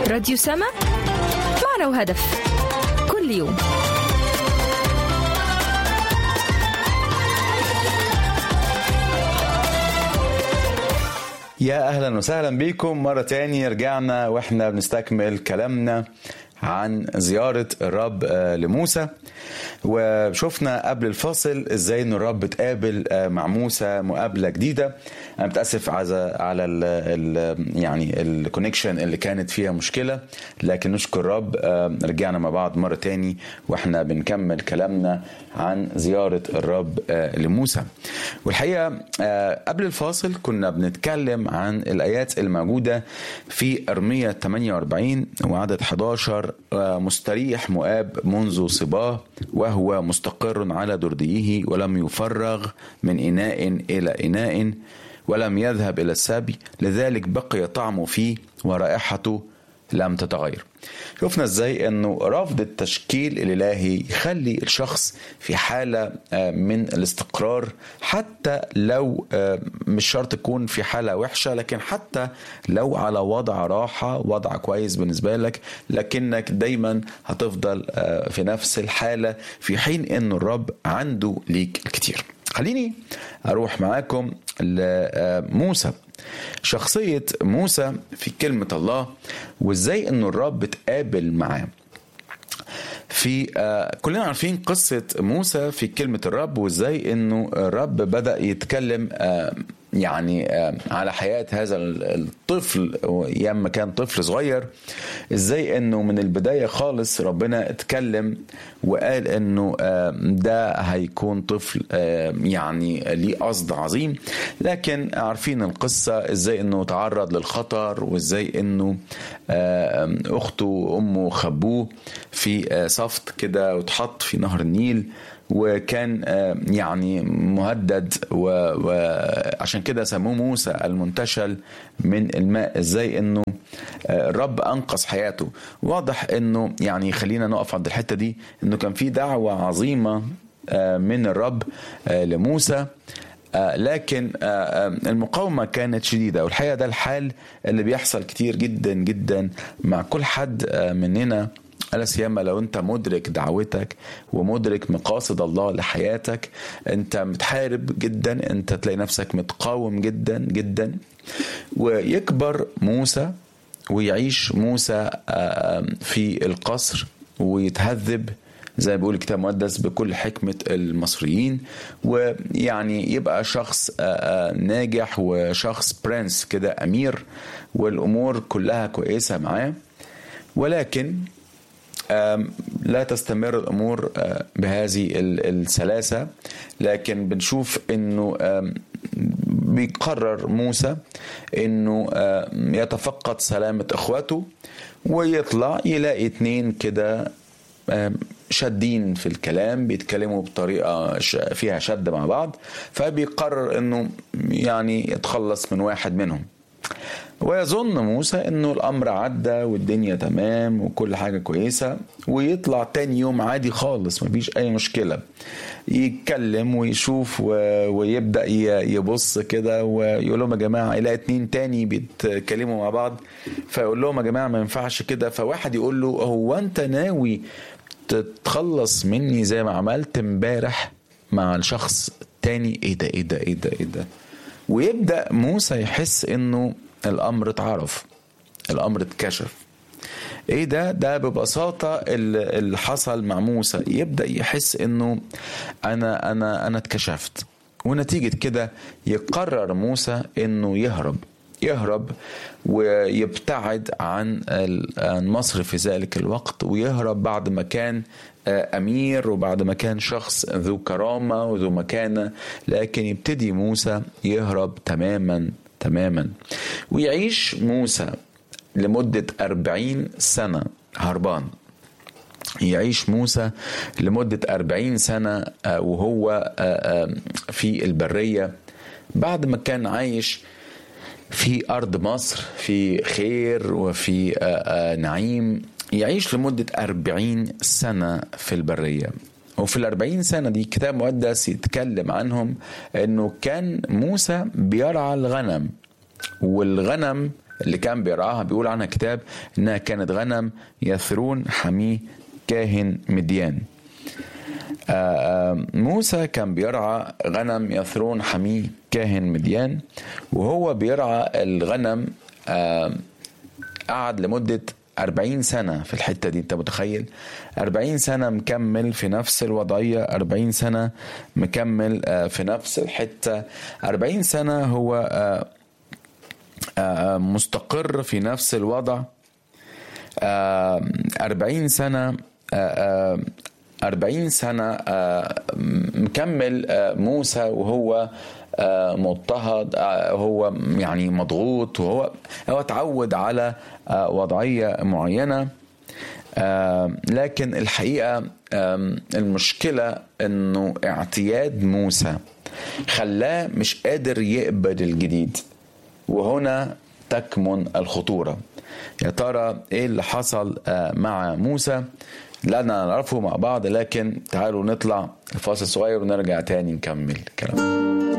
راديو سما معنا وهدف كل يوم يا اهلا وسهلا بيكم مرة تاني رجعنا واحنا بنستكمل كلامنا عن زيارة الرب آه، لموسى وشفنا قبل الفاصل ازاي ان الرب اتقابل آه، مع موسى مقابلة جديدة انا متأسف عز- على ال ال يعني الكونكشن اللي كانت فيها مشكلة لكن نشكر الرب آه، رجعنا مع بعض مرة تاني واحنا بنكمل كلامنا عن زيارة الرب آه، لموسى والحقيقة آه، قبل الفاصل كنا بنتكلم عن الآيات الموجودة في أرمية 48 وعدد 11 آه، مستريح مؤاب منذ صباه وهو مستقر على درديه ولم يفرغ من إناء إلى إناء ولم يذهب إلى السبي لذلك بقي طعمه فيه ورائحته لم تتغير شفنا ازاي انه رفض التشكيل الالهي يخلي الشخص في حاله آه، من الاستقرار حتى لو آه، مش شرط تكون في حاله وحشه لكن حتى لو على وضع راحه وضع كويس بالنسبه لك لكنك دايما هتفضل آه، في نفس الحاله في حين انه الرب عنده ليك الكتير خليني اروح معاكم لموسى شخصية موسى في كلمة الله وازاي انه الرب اتقابل معاه في آه كلنا عارفين قصة موسى في كلمة الرب وازاي انه الرب بدأ يتكلم آه يعني آه على حياة هذا الطفل ايام ما كان طفل صغير ازاي انه من البداية خالص ربنا اتكلم وقال انه آه ده هيكون طفل آه يعني ليه قصد عظيم لكن عارفين القصة ازاي انه تعرض للخطر وازاي انه آه اخته وامه خبوه في آه صفت كده واتحط في نهر النيل وكان آه، يعني مهدد وعشان كده سموه موسى المنتشل من الماء ازاي انه آه، الرب انقذ حياته واضح انه يعني خلينا نقف عند الحته دي انه كان في دعوه عظيمه آه، من الرب آه، لموسى آه، لكن آه، آه، المقاومة كانت شديدة والحقيقة ده الحال اللي بيحصل كتير جدا جدا مع كل حد آه، مننا ألا سيما لو أنت مدرك دعوتك ومدرك مقاصد الله لحياتك أنت متحارب جدا أنت تلاقي نفسك متقاوم جدا جدا ويكبر موسى ويعيش موسى آه، في القصر ويتهذب زي ما بيقول الكتاب المقدس بكل حكمة المصريين ويعني يبقى شخص آه، آه، ناجح وشخص برنس كده أمير والأمور كلها كويسة معاه ولكن آم، لا تستمر الامور آه، بهذه ال- السلاسه لكن بنشوف انه آم، بيقرر موسى انه آم، يتفقد سلامه اخواته ويطلع يلاقي اتنين كده آم، شادين في الكلام بيتكلموا بطريقه ش- فيها شد مع بعض فبيقرر انه يعني يتخلص من واحد منهم ويظن موسى انه الامر عدى والدنيا تمام وكل حاجه كويسه ويطلع تاني يوم عادي خالص مفيش اي مشكله يتكلم ويشوف و... ويبدا ي- يبص كده ويقول لهم يا جماعه يلاقي اتنين تاني بيتكلموا مع بعض فيقول لهم يا جماعه ما ينفعش كده فواحد يقول له هو انت ناوي تتخلص مني زي ما عملت امبارح مع الشخص التاني ايه ده ايه ده ايه ده ايه ده ويبدا موسى يحس انه الامر اتعرف الامر اتكشف ايه ده ده ببساطه اللي اللي حصل مع موسى يبدا يحس انه انا انا انا اتكشفت ونتيجه كده يقرر موسى انه يهرب يهرب ويبتعد عن ال- عن مصر في ذلك الوقت ويهرب بعد ما كان آه، امير وبعد ما كان شخص ذو كرامه وذو مكانه لكن يبتدي موسى يهرب تماما تماما ويعيش موسى لمده أربعين سنه هربان يعيش موسى لمدة أربعين سنة آه، وهو آه، آه، في البرية بعد ما كان عايش في أرض مصر في خير وفي آه، آه، نعيم يعيش لمدة أربعين سنة في البرية وفي الأربعين سنة دي كتاب مقدس يتكلم عنهم أنه كان موسى بيرعى الغنم والغنم اللي كان بيرعاها بيقول عنها كتاب انها كانت غنم يثرون حميه كاهن مديان موسى كان بيرعى غنم يثرون حميه كاهن مديان وهو بيرعى الغنم قعد لمدة 40 سنة في الحتة دي انت متخيل 40 سنة مكمل في نفس الوضعية 40 سنة مكمل في نفس الحتة 40 سنة هو مستقر في نفس الوضع 40 سنة أربعين سنة مكمل موسى وهو مضطهد هو يعني مضغوط وهو هو اتعود على وضعية معينة لكن الحقيقة المشكلة انه اعتياد موسى خلاه مش قادر يقبل الجديد وهنا تكمن الخطورة يا ترى ايه اللي حصل مع موسى لا نعرفه مع بعض لكن تعالوا نطلع الفاصل صغير ونرجع تاني نكمل كلامنا